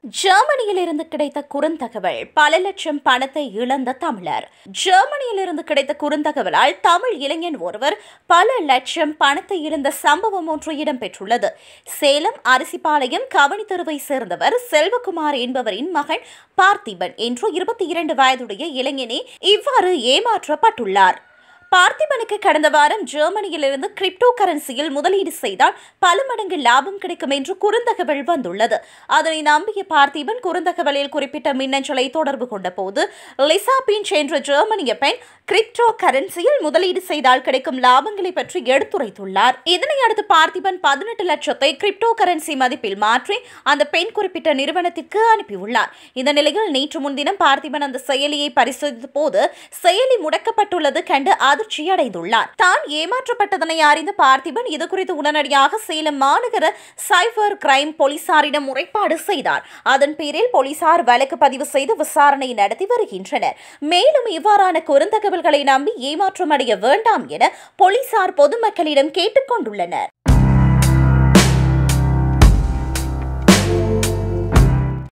ஜெர்மனியிலிருந்து கிடைத்த குறுந்தகவல் பல லட்சம் பணத்தை இழந்த தமிழர் ஜெர்மனியிலிருந்து கிடைத்த குறுந்தகவலால் தமிழ் இளைஞன் ஒருவர் பல லட்சம் பணத்தை இழந்த சம்பவம் ஒன்று இடம்பெற்றுள்ளது சேலம் அரிசிபாளையம் கவனி தெருவை சேர்ந்தவர் செல்வகுமார் என்பவரின் மகன் பார்த்திபன் என்று இருபத்தி இரண்டு வயதுடைய இளைஞனே இவ்வாறு ஏமாற்றப்பட்டுள்ளார் பார்த்திபனுக்கு கடந்த வாரம் ஜெர்மனியிலிருந்து கிரிப்டோ கரன்சியில் முதலீடு செய்தால் பல மடங்கு லாபம் கிடைக்கும் என்று குறுந்தகவல் வந்துள்ளது அதனை நம்பிய பார்த்திபன் குறுந்தகவலில் குறிப்பிட்ட மின்னஞ்சலை தொடர்பு கொண்ட போது லிசா பீன்ச் என்ற ஜெர்மனிய பெண் கிரிப்டோ கரன்சியில் முதலீடு செய்தால் கிடைக்கும் லாபங்களை பற்றி எடுத்துரைத்துள்ளார் இதனை அடுத்து பார்த்திபன் பதினெட்டு லட்சத்தை கிரிப்டோ கரன்சி மதிப்பில் மாற்றி அந்த பெண் குறிப்பிட்ட நிறுவனத்திற்கு அனுப்பியுள்ளார் இந்த நிலையில் நேற்று முன்தினம் பார்த்திபன் அந்த செயலியை பரிசோதித்த போது செயலி முடக்கப்பட்டுள்ளது கண்டு அதிர்ச்சி அடைந்துள்ளார் தான் ஏமாற்றப்பட்டதனை அறிந்த பார்த்திபன் இது குறித்து உடனடியாக சேலம் மாநகர சைபர் கிரைம் போலீசாரிடம் முறைப்பாடு செய்தார் அதன் பேரில் போலீசார் வழக்கு பதிவு செய்து விசாரணை நடத்தி வருகின்றனர் மேலும் இவ்வாறான குறுந்தகவல்களை நம்பி ஏமாற்றமடைய வேண்டாம் என போலீசார் பொதுமக்களிடம் கேட்டுக் கொண்டுள்ளனர்